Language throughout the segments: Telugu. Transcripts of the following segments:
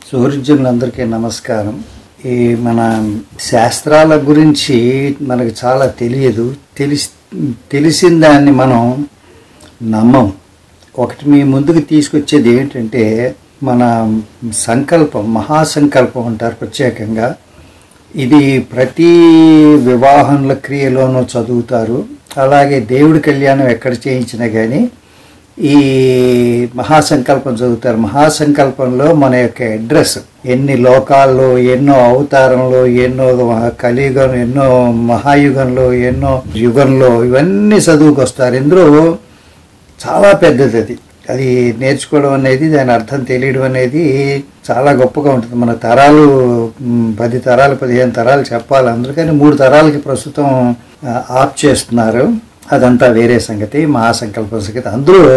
సూర్యులందరికీ నమస్కారం ఈ మన శాస్త్రాల గురించి మనకు చాలా తెలియదు తెలిసి తెలిసిన దాన్ని మనం నమ్మం ఒకటి మీ ముందుకు తీసుకొచ్చేది ఏంటంటే మన సంకల్పం మహాసంకల్పం అంటారు ప్రత్యేకంగా ఇది ప్రతి వివాహంల క్రియలోనూ చదువుతారు అలాగే దేవుడి కళ్యాణం ఎక్కడ చేయించినా కానీ ఈ మహాసంకల్పం చదువుతారు మహాసంకల్పంలో మన యొక్క అడ్రస్ ఎన్ని లోకాల్లో ఎన్నో అవతారంలో ఎన్నో కలియుగం ఎన్నో మహాయుగంలో ఎన్నో యుగంలో ఇవన్నీ చదువుకొస్తారు ఇందులో చాలా పెద్దది అది అది నేర్చుకోవడం అనేది దాని అర్థం తెలియడం అనేది చాలా గొప్పగా ఉంటుంది మన తరాలు మ్, పది తరాలు పదిహేను తరాలు చెప్పాలి అందుకని మూడు తరాలకి ప్రస్తుతం ఆ, ఆప్ చేస్తున్నారు అదంతా వేరే సంగతి మహాసంకల్ప సంగతి అందులో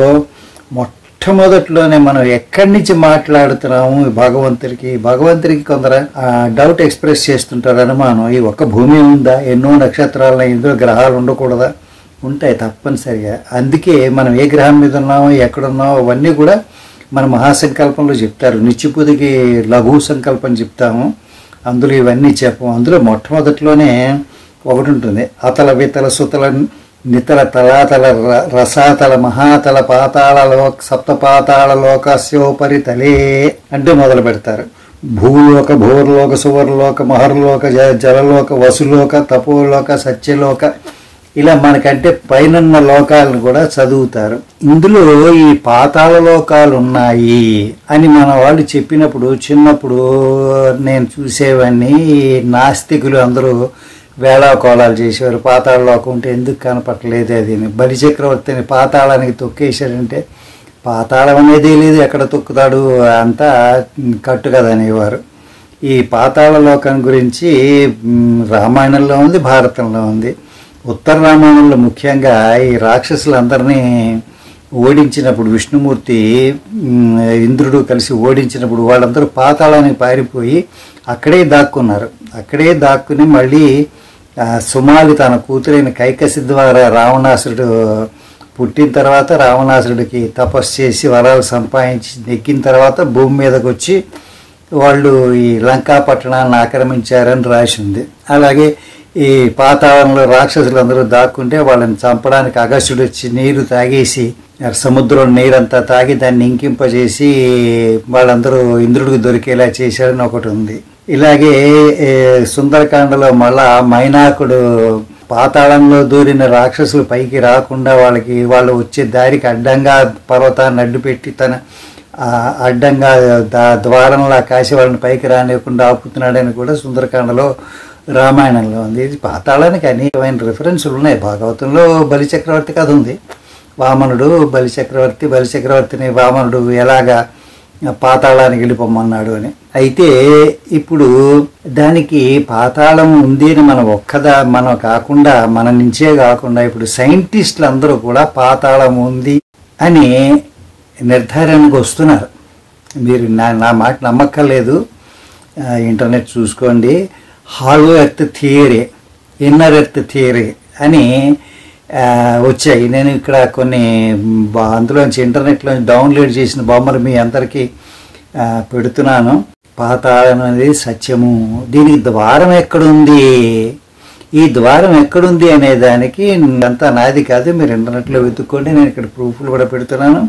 మొట్టమొదట్లోనే మనం ఎక్కడి నుంచి మాట్లాడుతున్నాము ఈ భగవంతుడికి భగవంతుడికి కొందరు డౌట్ ఎక్స్ప్రెస్ చేస్తుంటారు అనుమానం ఈ ఒక్క భూమి ఉందా ఎన్నో నక్షత్రాలు ఇందులో గ్రహాలు ఉండకూడదా ఉంటాయి తప్పనిసరిగా అందుకే మనం ఏ గ్రహం మీద ఉన్నామో ఎక్కడున్నామో అవన్నీ కూడా మన మహాసంకల్పంలో చెప్తారు నిత్యపుదికి లఘు సంకల్పం చెప్తాము అందులో ఇవన్నీ చెప్పము అందులో మొట్టమొదటిలోనే ఒకటి ఉంటుంది అతల వితల సుతల నితల తలాతల ర- రసాతల మహాతల పాతాళ లోక సప్త పాతాళ లోకస్యోపరి తలే అంటే మొదలు పెడతారు భూలోక భూర్లోక సువర్లోక మహర్లోక జ- జలలోక వసులోక తపోలోక సత్యలోక ఇలా మనకంటే పైనున్న లోకాలను కూడా చదువుతారు ఇందులో ఈ పాతాళ లోకాలు ఉన్నాయి అని మన వాళ్ళు చెప్పినప్పుడు చిన్నప్పుడు నేను చూసేవాడిని ఈ నాస్తికులు అందరూ వేళాకోళాలు చేసేవారు పాతాళ లోకం ఉంటే ఎందుకు కనపట్టలేదు అది అని. బలి చక్రవర్తిని పాతాళానికి తొక్కేశాడంటే పాతాళం అనేది లేదు ఎక్కడ తొక్కుతాడు అంతా కట్టు కదా అనేవారు ఈ పాతాళ లోకం గురించి మ్, రామాయణంలో ఉంది భారతంలో ఉంది ఉత్తర రామాయణంలో ముఖ్యంగా ఈ రాక్షసులందరినీ ఓడించినప్పుడు విష్ణుమూర్తి మ్, ఇంద్రుడు కలిసి ఓడించినప్పుడు వాళ్ళందరూ పాతాళానికి పారిపోయి అక్కడే దాక్కున్నారు అక్కడే దాక్కుని మళ్ళీ ఆ, సుమాలి తన కూతురైన కైకసి ద్వారా రావణాసురుడు పుట్టిన తర్వాత రావణాసురుడికి తపస్సు చేసి వరాలు సంపాదించి నెక్కిన తర్వాత భూమి మీదకి వచ్చి వాళ్ళు ఈ లంకా పట్టణాన్ని ఆక్రమించారని రాసి ఉంది అలాగే ఈ పాతాళంలో రాక్షసులందరూ దాక్కుంటే వాళ్ళని చంపడానికి అగస్యుడు వచ్చి నీరు తాగేసి ఆ సముద్రం నీరంతా తాగి దాన్ని ఇంకింపజేసి వాళ్ళందరూ ఇంద్రుడికి దొరికేలా చేశారని ఒకటి ఉంది ఇలాగే ఏ, సుందరకాండలో మళ్ళా మైనాకుడు పాతాళంలో దూరిన రాక్షసులు పైకి రాకుండా వాళ్ళకి వాళ్ళు వచ్చే దారికి అడ్డంగా పర్వతాన్ని అడ్డుపెట్టి తన ఆ అడ్డంగా దా ద్వారంలా కాసి వాళ్ళని పైకి రానివ్వకుండా ఆపుతున్నాడని కూడా సుందరకాండలో రామాయణంలో ఉంది ఇది పాతాళానికి అనేకమైన రిఫరెన్సులు ఉన్నాయి భాగవతంలో బలిచక్రవర్తి కథ ఉంది వామనుడు బలిచక్రవర్తి బలిచక్రవర్తిని వామనుడు ఎలాగా పాతాళానికి వెళ్ళిపోమన్నాడు అని అయితే ఇప్పుడు దానికి పాతాళం ఉంది అని మనం ఒక్కదా మనం కాకుండా మన నుంచే కాకుండా ఇప్పుడు సైంటిస్టులు అందరూ కూడా పాతాళం ఉంది అని నిర్ధారణకు వస్తున్నారు మీరు నా నా మాట నమ్మక్కర్లేదు ఆ, ఇంటర్నెట్ చూసుకోండి hollow earth theory inner earth theory అని ఆ, వచ్చాయి నేను ఇక్కడ కొన్ని బ- అందులోంచి ఇంటర్నెట్లో డౌన్లోడ్ చేసిన బొమ్మలు మీ అందరికీ ఆ, పెడుతున్నాను పాతాళం అనేది సత్యము దీనికి ద్వారం ఎక్కడుంది ఈ ద్వారం ఎక్కడుంది అనే దానికి అంతా నాది కాదు మీరు ఇంటర్నెట్లో వెతుక్కోండి నేను ఇక్కడ ప్రూఫ్లు కూడా పెడుతున్నాను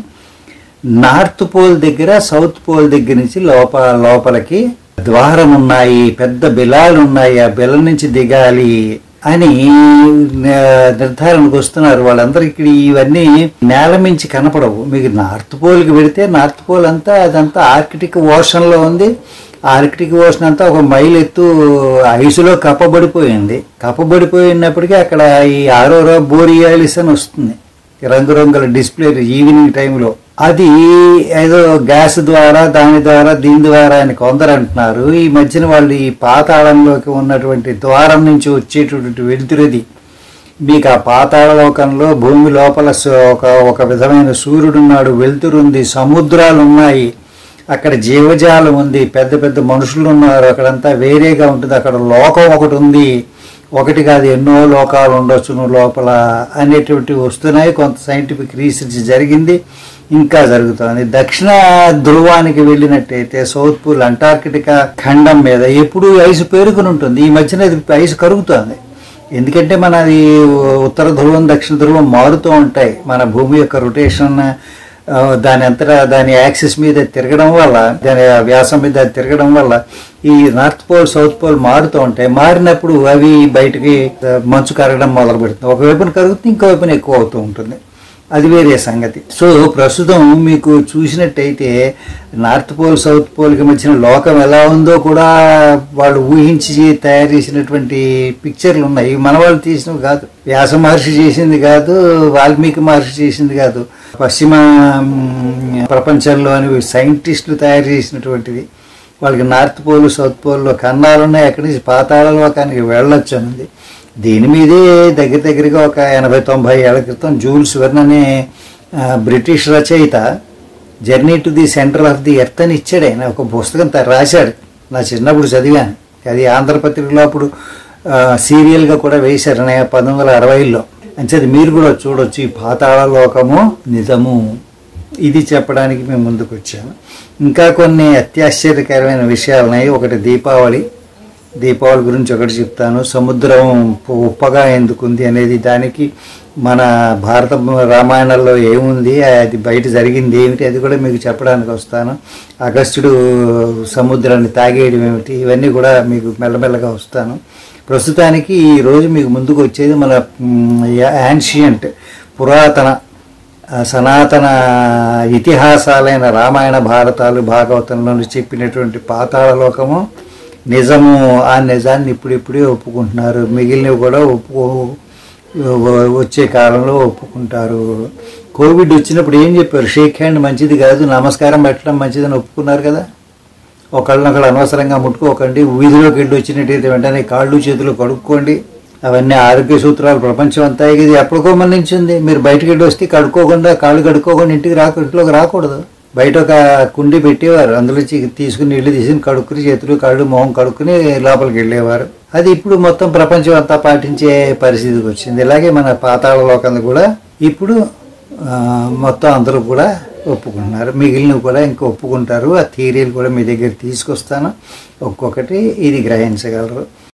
నార్త్ పోల్ దగ్గర సౌత్ పోల్ దగ్గర నుంచి లోప లోపలికి ద్వారం ఉన్నాయి పెద్ద బిలాలు ఉన్నాయి ఆ బిల నుంచి దిగాలి అని న- నిర్ధారణకు వస్తున్నారు వాళ్ళందరూ ఇక్కడ ఇవన్నీ నేల మించి కనపడవు మీకు నార్త్ పోల్కి వెళితే నార్త్ పోల్ అంతా అదంతా ఆర్కిటిక్ ఓషన్లో ఉంది ఆర్కిటిక్ ఓషన్ అంతా ఒక మైల్ ఎత్తు ఐసులో కప్పబడిపోయింది కప్పబడిపోయినప్పటికీ అక్కడ ఈ ఆరోరా బోరియాలిస్ అని వస్తుంది రంగురంగుల డిస్ప్లే ఈవినింగ్ టైంలో అది ఏదో గ్యాస్ ద్వారా దాని ద్వారా దీని ద్వారా అని కొందరు అంటున్నారు ఈ మధ్యన వాళ్ళు ఈ పాతాళంలోకి ఉన్నటువంటి ద్వారం నుంచి వచ్చేటటువంటి వెలుతురది మీకు ఆ పాతాళ లోకంలో భూమి లోపల స- ఒక ఒక విధమైన సూర్యుడున్నాడు వెలుతురుంది సముద్రాలు ఉన్నాయి అక్కడ జీవజాలం ఉంది పెద్ద పెద్ద మనుషులు ఉన్నారు అక్కడంతా వేరేగా ఉంటుంది అక్కడ లోకం ఒకటి ఉంది ఒకటి కాదు ఎన్నో లోకాలు ఉండొచ్చును లోపల అనేటువంటివి వస్తున్నాయి కొంత సైంటిఫిక్ రీసెర్చ్ జరిగింది ఇంకా జరుగుతోంది దక్షిణ ధ్రువానికి వెళ్ళినట్టయితే సౌత్ పోల్ అంటార్కిటికా ఖండం మీద ఎప్పుడూ ఐసు పేరుకుని ఉంటుంది ఈ మధ్యన ఇది ఐసు కరుగుతోంది ఎందుకంటే మనది ఉత్తర ధ్రువం దక్షిణ ధ్రువం మారుతూ ఉంటాయి మన భూమి యొక్క రొటేషన్ ఆ, దాని అంతటా దాని యాక్సిస్ మీద తిరగడం వల్ల దాని వ్యాసం మీద తిరగడం వల్ల ఈ నార్త్ పోల్ సౌత్ పోల్ మారుతూ ఉంటాయి మారినప్పుడు అవి బయటికి ఆ, మంచు కరగడం మొదలు పెడుతుంది ఒకవైపున కరుగుతుంది ఇంకో వైపున ఎక్కువ అవుతూ ఉంటుంది అది వేరే సంగతి సో ప్రస్తుతం మీకు చూసినట్టయితే నార్త్ పోల్ సౌత్ పోల్కి మధ్యన లోకం ఎలా ఉందో కూడా వాళ్ళు ఊహించి తయారు చేసినటువంటి పిక్చర్లు ఉన్నాయి ఇవి మన వాళ్ళు తీసినవి కాదు వ్యాస మహర్షి చేసింది కాదు వాల్మీకి మహర్షి చేసింది కాదు పశ్చిమ మ్, ప్రపంచంలోని సైంటిస్టులు తయారు చేసినటువంటిది వాళ్ళకి నార్త్ పోల్ సౌత్ పోల్లో కన్నాలు ఉన్నాయి అక్కడి నుంచి పాతాళ లోకానికి వెళ్ళొచ్చు అన్నది దీని మీదే దగ్గర దగ్గరగా ఒక ఎనభై తొంభై ఏళ్ల క్రితం జూల్స్ వెర్న్ అనే ఆ, బ్రిటిష్ రచయిత journey to the centre of the earth అని ఇచ్చాడు ఆయన ఒక పుస్తకం త- రాశాడు నా చిన్నప్పుడు చదివాను అది ఆంధ్రపత్రికలో అప్పుడు ఆ, సీరియల్గా కూడా వేశారు నేను పంతొమ్మిది వందల అరవైలో అంచేది మీరు కూడా చూడొచ్చు ఈ పాతాళ లోకము నిజము ఇది చెప్పడానికి మేము ముందుకు వచ్చాము ఇంకా కొన్ని అత్యాశ్చర్యకరమైన విషయాలు ఉన్నాయి ఒకటి దీపావళి దీపావళి గురించి ఒకటి చెప్తాను సముద్రం ఉప్పు- ఉప్పగా ఎందుకుంది అనేది దానికి మన భారత రామాయణంలో ఏముంది అది బయట జరిగింది ఏమిటి అది కూడా మీకు చెప్పడానికి వస్తాను అగస్త్యుడు సముద్రాన్ని తాగేయడం ఏమిటి ఇవన్నీ కూడా మీకు మెల్లమెల్లగా వస్తాను ప్రస్తుతానికి ఈ రోజు మీకు ముందుకు వచ్చేది మన యాన్షియంట్ పురాతన ఆ సనాతన ఇతిహాసాలైన రామాయణ భారతాలు భాగవతంలో చెప్పినటువంటి పాతాళ లోకము నిజము ఆ నిజాన్ని ఇప్పుడిప్పుడే ఒప్పుకుంటున్నారు మిగిలినవి కూడా ఒప్పుకో వచ్చే కాలంలో ఒప్పుకుంటారు కోవిడ్ వచ్చినప్పుడు ఏం చెప్పారు షేక్ హ్యాండ్ మంచిది కాదు నమస్కారం పెట్టడం మంచిదని ఒప్పుకున్నారు కదా ఒకళ్ళనొకళ్ళు అనవసరంగా ముట్టుకోకండి వీధిలోకి వెళ్ళి వచ్చినట్టయితే వెంటనే కాళ్ళు చేతులు కడుక్కోండి అవన్నీ ఆరోగ్య సూత్రాలు ప్రపంచం అంతా ఇది ఎప్పటికో మన్నించింది మీరు బయటకు వెళ్ళి వస్తే కడుక్కోకుండా కాళ్ళు కడుక్కోకుండా ఇంటికి రాకు ఇంట్లోకి రాకూడదు బయట ఒక కుండి పెట్టేవారు అందులోంచి తీసుకుని నీళ్లు తీసుకుని కడుక్కుని చేతులు కాళ్ళు మొహం కడుక్కుని లోపలికి వెళ్ళేవారు అది ఇప్పుడు మొత్తం ప్రపంచం అంతా పాటించే పరిస్థితికి వచ్చింది ఇలాగే మన పాతాళ లోకం కూడా ఇప్పుడు ఆ, మొత్తం అందరూ కూడా ఒప్పుకుంటున్నారు మిగిలినవి కూడా ఇంకా ఒప్పుకుంటారు ఆ థియరీలు కూడా మీ దగ్గర తీసుకొస్తాను ఒక్కొక్కటి ఇది గ్రహించగలరు